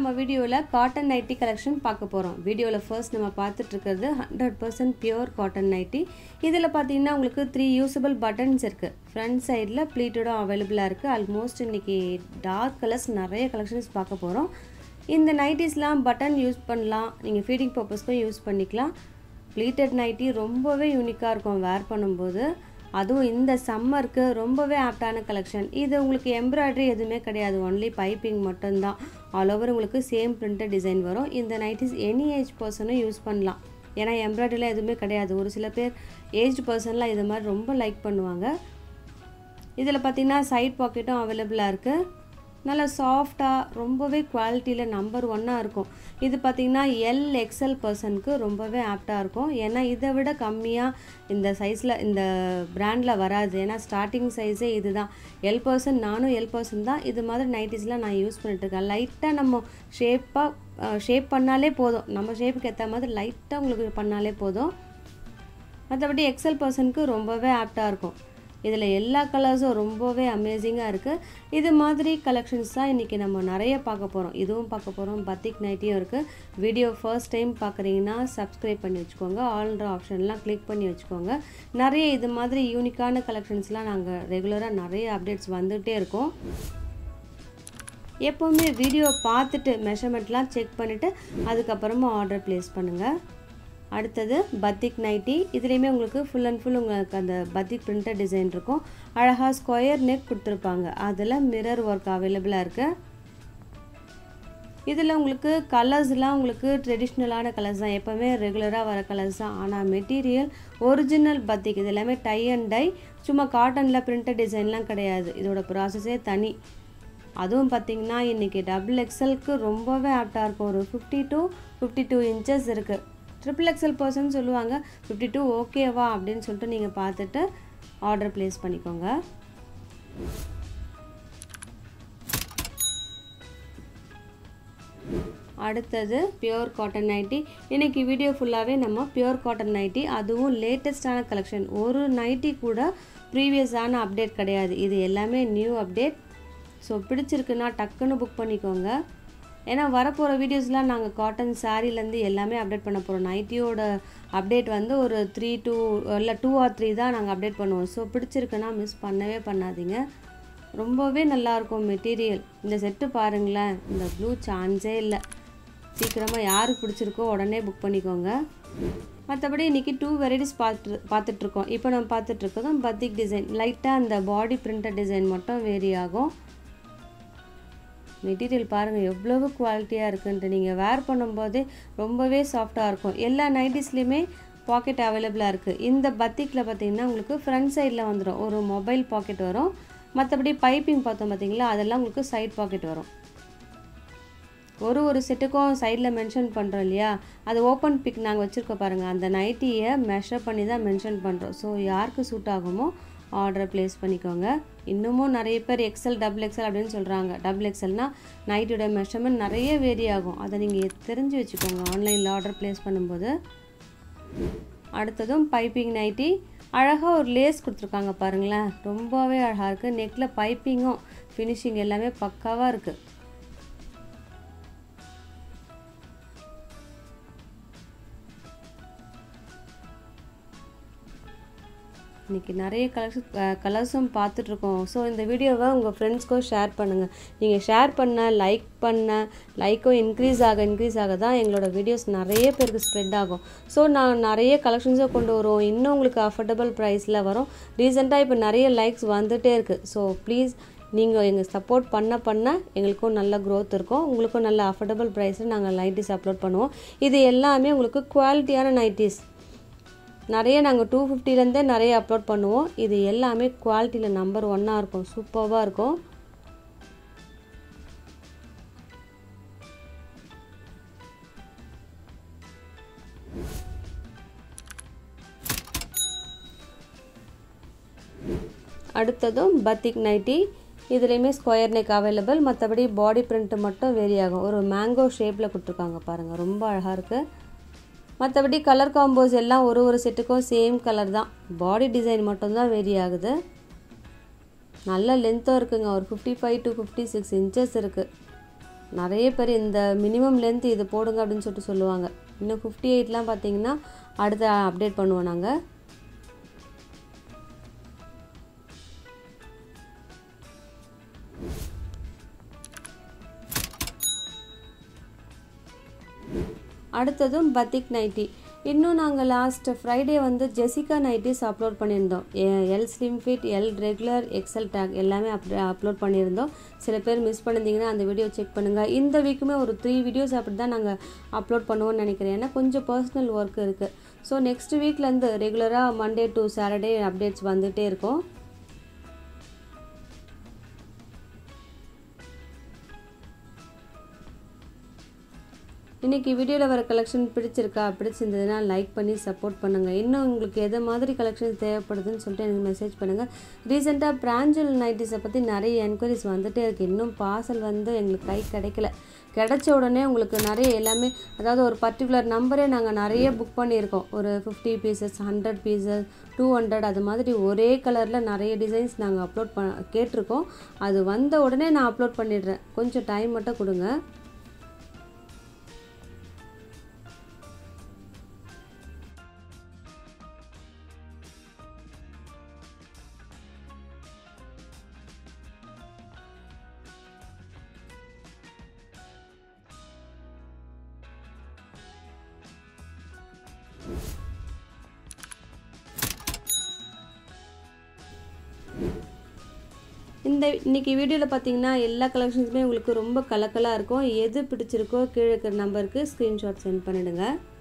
நம்ம வீடியோவில் cotton nightie collection பார்க்க போகிறோம் வீடியோவில் ஃபர்ஸ்ட் நம்ம பார்த்துட்டு இருக்கிறது hundred percent pure cotton nighty இதில் பார்த்தீங்கன்னா உங்களுக்கு த்ரீ யூசபிள் பட்டன்ஸ் இருக்குது ஃப்ரண்ட் சைடில் ப்ளீட்டடும் அவைலபிளாக இருக்குது ஆல்மோஸ்ட் இன்றைக்கி டார்க் கலர்ஸ் நிறைய கலெக்ஷன்ஸ் பார்க்க போகிறோம் இந்த நைட்டிஸ்லாம் பட்டன் யூஸ் பண்ணலாம் நீங்கள் ஃபீடிங் பர்பஸ்க்கும் யூஸ் பண்ணிக்கலாம் ப்ளீட்டட் நைட்டி ரொம்பவே யூனிக்காக இருக்கும் வேர் பண்ணும்போது அதுவும் இந்த சம்மருக்கு ரொம்பவே ஆப்டான கலெக்ஷன் இது உங்களுக்கு எம்ப்ராய்டரி எதுவுமே கிடையாது ஒன்லி பைப்பிங் மட்டும்தான் ஆல் ஓவர் உங்களுக்கு சேம் பிரிண்டட் டிசைன் வரும் இந்த நைட்டிஸ் எனி ஏஜ் பர்சனும் யூஸ் பண்ணலாம் ஏன்னா எம்ப்ராய்டரிலாம் எதுவுமே கிடையாது ஒரு சில பேர் ஏஜ்டு பர்சன்லாம் இது மாதிரி ரொம்ப லைக் பண்ணுவாங்க இதில் பார்த்தீங்கன்னா சைட் பாக்கெட்டும் அவைலபிளாக இருக்குது நல்லா சாஃப்டாக ரொம்பவே குவாலிட்டியில் நம்பர் ஒன்னாக இருக்கும் இது பார்த்திங்கன்னா எல் எக்ஸல் பர்சனுக்கு ரொம்பவே ஆப்டாக இருக்கும் ஏன்னா இதை விட கம்மியாக இந்த சைஸில் இந்த பிராண்டில் வராது ஏன்னா ஸ்டார்டிங் சைஸே இது தான் எல் பர்சன் நானும் எல் பர்சன் தான் இது மாதிரி நைட்டிஸ்லாம் நான் யூஸ் பண்ணிட்டுருக்கேன் லைட்டாக நம்ம ஷேப்பாக ஷேப் பண்ணாலே போதும் நம்ம ஷேப்புக்கு ஏற்ற மாதிரி லைட்டாக உங்களுக்கு பண்ணாலே போதும் மற்றபடி எக்ஸல் பர்சனுக்கு ரொம்பவே ஆப்டாக இருக்கும் இதில் எல்லா கலர்ஸும் ரொம்பவே அமேசிங்காக இருக்குது இது மாதிரி கலெக்ஷன்ஸ் தான் இன்றைக்கி நம்ம நிறைய பார்க்க போகிறோம் இதுவும் பார்க்க போகிறோம் பத்திக் நைட்டியும் இருக்குது வீடியோ ஃபர்ஸ்ட் டைம் பார்க்குறீங்கன்னா சப்ஸ்கிரைப் பண்ணி வச்சுக்கோங்க ஆல்ன்ற ஆப்ஷன்லாம் கிளிக் பண்ணி வச்சுக்கோங்க நிறைய இது மாதிரி யூனிக்கான கலெக்ஷன்ஸ்லாம் நாங்கள் ரெகுலராக நிறைய அப்டேட்ஸ் வந்துகிட்டே இருக்கோம் எப்போவுமே வீடியோ பார்த்துட்டு மெஷர்மெண்ட்லாம் செக் பண்ணிவிட்டு அதுக்கப்புறமா ஆர்டர் ப்ளேஸ் பண்ணுங்கள் அடுத்தது பத்திக் நைட்டி இதுலேயுமே உங்களுக்கு ஃபுல் அண்ட் ஃபுல் உங்களுக்கு அந்த பத்திக் பிரிண்டட் டிசைன் இருக்கும் அழகாக ஸ்கொயர் நெக் கொடுத்துருப்பாங்க அதில் மிரர் ஒர்க் அவைலபிளாக இருக்குது இதில் உங்களுக்கு கலர்ஸ்லாம் உங்களுக்கு ட்ரெடிஷ்னலான கலர்ஸ் தான் எப்போவுமே ரெகுலராக வர கலர்ஸ் தான் ஆனால் மெட்டீரியல் ஒரிஜினல் பத்திக் இது எல்லாமே டை அண்ட் டை சும்மா காட்டனில் பிரிண்டட் டிசைன்லாம் கிடையாது இதோட ப்ராசஸே தனி அதுவும் பார்த்திங்கன்னா இன்றைக்கி டபுள் எக்ஸலுக்கு ரொம்பவே ஆப்டாக இருக்கும் ஒரு fifty to fifty two inches இருக்குது ட்ரிபிள் எக்ஸல் பர்சன் சொல்லுவாங்க ஃபிஃப்டி டூ ஓகேவா அப்படின்னு சொல்லிட்டு நீங்கள் பார்த்துட்டு ஆர்டர் ப்ளேஸ் பண்ணிக்கோங்க அடுத்தது பியோர் காட்டன் நைட்டி இன்றைக்கி வீடியோ ஃபுல்லாகவே நம்ம பியோர் காட்டன் நைட்டி அதுவும் லேட்டஸ்டான கலெக்ஷன் ஒரு நைட்டி கூட ப்ரீவியஸான அப்டேட் கிடையாது இது எல்லாமே நியூ அப்டேட் ஸோ பிடிச்சிருக்குன்னா டக்குன்னு புக் பண்ணிக்கோங்க ஏன்னா வரப்போகிற வீடியோஸ்லாம் நாங்கள் காட்டன் சாரீலேருந்து எல்லாமே அப்டேட் பண்ண போகிறோம் நைட்டியோட அப்டேட் வந்து ஒரு த்ரீ டூ இல்லை டூ ஆர் த்ரீ தான் நாங்கள் அப்டேட் பண்ணுவோம் ஸோ பிடிச்சிருக்குன்னா மிஸ் பண்ணவே பண்ணாதீங்க ரொம்பவே நல்லாயிருக்கும் மெட்டீரியல் இந்த செட்டு பாருங்களேன் இந்த ப்ளூ சான்ஸே இல்லை சீக்கிரமாக யாருக்கு பிடிச்சிருக்கோ உடனே புக் பண்ணிக்கோங்க மற்றபடி இன்றைக்கி டூ வெரைட்டிஸ் பார்த்து பார்த்துட்ருக்கோம் இப்போ நம்ம பார்த்துட்ருக்கதும் பத்திக் டிசைன் லைட்டாக அந்த பாடி பிரிண்டட் டிசைன் மட்டும் வேரி ஆகும் மெட்டீரியல் பாருங்கள் எவ்வளவு குவாலிட்டியாக இருக்குன்ட்டு நீங்கள் வேர் பண்ணும்போதே ரொம்பவே சாஃப்டாக இருக்கும் எல்லா நைட்டிஸ்லேயுமே பாக்கெட் அவைலபிளாக இருக்குது இந்த பத்திக்கில் பார்த்தீங்கன்னா உங்களுக்கு ஃப்ரண்ட் சைடில் வந்துடும் ஒரு மொபைல் பாக்கெட் வரும் மற்றபடி பைப்பிங் பார்த்தோம் பார்த்தீங்களா அதெல்லாம் உங்களுக்கு சைட் பாக்கெட் வரும் ஒரு ஒரு செட்டுக்கும் சைடில் மென்ஷன் பண்ணுறோம் இல்லையா அது ஓப்பன் பிக் நாங்கள் வச்சுருக்கோம் பாருங்கள் அந்த நைட்டியை மெஷர் பண்ணி தான் மென்ஷன் பண்ணுறோம் ஸோ யாருக்கு சூட் ஆகுமோ ஆர்டரை ப்ளேஸ் பண்ணிக்கோங்க இன்னமும் நிறைய பேர் எக்ஸல் டபுள் எக்ஸல் அப்படின்னு சொல்கிறாங்க டபுள் எக்ஸல்னால் நைட்டோட மெஷர்மெண்ட் நிறைய வேரி ஆகும் அதை நீங்கள் தெரிஞ்சு வச்சுக்கோங்க ஆன்லைனில் ஆர்டர் ப்ளேஸ் பண்ணும்போது அடுத்ததும் பைப்பிங் நைட்டி அழகாக ஒரு லேஸ் கொடுத்துருக்காங்க பாருங்களேன் ரொம்பவே அழகாக இருக்குது நெக்கில் பைப்பிங்கும் ஃபினிஷிங் எல்லாமே பக்காவாக இருக்குது இன்றைக்கி நிறைய கலர்ஸ் கலர்ஸும் பார்த்துட்ருக்கோம் ஸோ இந்த வீடியோவை உங்கள் ஃப்ரெண்ட்ஸ்க்கும் ஷேர் பண்ணுங்கள் நீங்கள் ஷேர் பண்ண லைக் பண்ண லைக்கும் இன்க்ரீஸ் ஆக இன்க்ரீஸ் ஆக தான் எங்களோட வீடியோஸ் நிறைய பேருக்கு ஸ்ப்ரெட் ஆகும் ஸோ நான் நிறைய கலெக்ஷன்ஸை கொண்டு வருவோம் இன்னும் உங்களுக்கு அஃபோர்டபுள் ப்ரைஸில் வரும் ரீசெண்டாக இப்போ நிறைய லைக்ஸ் வந்துகிட்டே இருக்குது ஸோ ப்ளீஸ் நீங்கள் எங்கள் சப்போர்ட் பண்ண பண்ண எங்களுக்கும் நல்ல க்ரோத் இருக்கும் உங்களுக்கும் நல்ல அஃபோர்டபுள் ப்ரைஸில் நாங்கள் நைட்டிஸ் அப்லோட் பண்ணுவோம் இது எல்லாமே உங்களுக்கு குவாலிட்டியான நைட்டிஸ் நிறைய நாங்கள் டூ ஃபிஃப்டிலேருந்தே நிறைய அப்லோட் பண்ணுவோம் இது எல்லாமே குவாலிட்டியில் நம்பர் ஒன்னாக இருக்கும் சூப்பராக இருக்கும் அடுத்ததும் பத்திக் நைட்டி இதுலேயுமே ஸ்கொயர் நெக் அவைலபிள் மற்றபடி பாடி பிரிண்ட்டு மட்டும் வேரி ஆகும் ஒரு மேங்கோ ஷேப்பில் கொடுத்துருக்காங்க பாருங்கள் ரொம்ப அழகாக இருக்குது மற்றபடி கலர் காம்போஸ் எல்லாம் ஒரு ஒரு செட்டுக்கும் சேம் கலர் தான் பாடி டிசைன் மட்டும்தான் வேரி ஆகுது நல்ல லென்த்தும் இருக்குங்க ஒரு fifty five to fifty six inches இருக்குது நிறைய பேர் இந்த மினிமம் லென்த் இது போடுங்க அப்படின்னு சொல்லிட்டு சொல்லுவாங்க இன்னும் ஃபிஃப்டி எயிட்லாம் பார்த்தீங்கன்னா அடுத்த அப்டேட் பண்ணுவோம் நாங்கள் அடுத்ததும் பத்திக் நைட்டி இன்னும் நாங்கள் லாஸ்ட் ஃப்ரைடே வந்து ஜெசிகா நைட்டிஸ் அப்லோட் பண்ணியிருந்தோம் L slim fit L regular XL tag எல்லாமே அப் அப்லோட் பண்ணியிருந்தோம் சில பேர் மிஸ் பண்ணியிருந்தீங்கன்னா அந்த வீடியோ செக் பண்ணுங்கள் இந்த வீக்குமே ஒரு த்ரீ வீடியோஸ் அப்படி தான் நாங்கள் அப்லோட் பண்ணுவோம்னு நினைக்கிறேன் ஏன்னா கொஞ்சம் பர்சனல் ஒர்க் இருக்குது ஸோ நெக்ஸ்ட் வீக்லேருந்து ரெகுலராக மண்டே டு சாட்டர்டே அப்டேட்ஸ் வந்துகிட்டே இருக்கும் இன்றைக்கி வீடியோவில் வர கலெக்ஷன் பிடிச்சிருக்கா பிடிச்சிருந்ததுன்னா லைக் பண்ணி சப்போர்ட் பண்ணுங்கள் இன்னும் உங்களுக்கு எது மாதிரி கலெக்ஷன் தேவைப்படுதுன்னு சொல்லிட்டு எனக்கு மெசேஜ் பண்ணுங்கள் ரீசெண்டாக பிராஞ்சல் நைட்டிஸை பற்றி நிறைய என்கொயரிஸ் வந்துகிட்டே இருக்குது இன்னும் பார்சல் வந்து எங்களுக்கு கை கிடைக்கல கிடைச்ச உடனே உங்களுக்கு நிறைய எல்லாமே அதாவது ஒரு பர்டிகுலர் நம்பரே நாங்கள் நிறைய புக் பண்ணியிருக்கோம் ஒரு fifty pieces hundred pieces two hundred அது மாதிரி ஒரே கலரில் நிறைய டிசைன்ஸ் நாங்கள் அப்லோட் ப கேட்டிருக்கோம் அது வந்த உடனே நான் அப்லோட் பண்ணிடுறேன் கொஞ்சம் டைம் மட்டும் கொடுங்க இந்த இன்னைக்கு வீடியோவில் பார்த்தீங்கன்னா எல்லா கலெக்ஷன்ஸுமே உங்களுக்கு ரொம்ப கலக்கலாக இருக்கும் எது பிடிச்சிருக்கோ கீழே இருக்கிற நம்பருக்கு ஸ்க்ரீன்ஷாட் சென்ட் பண்ணிவிடுங்க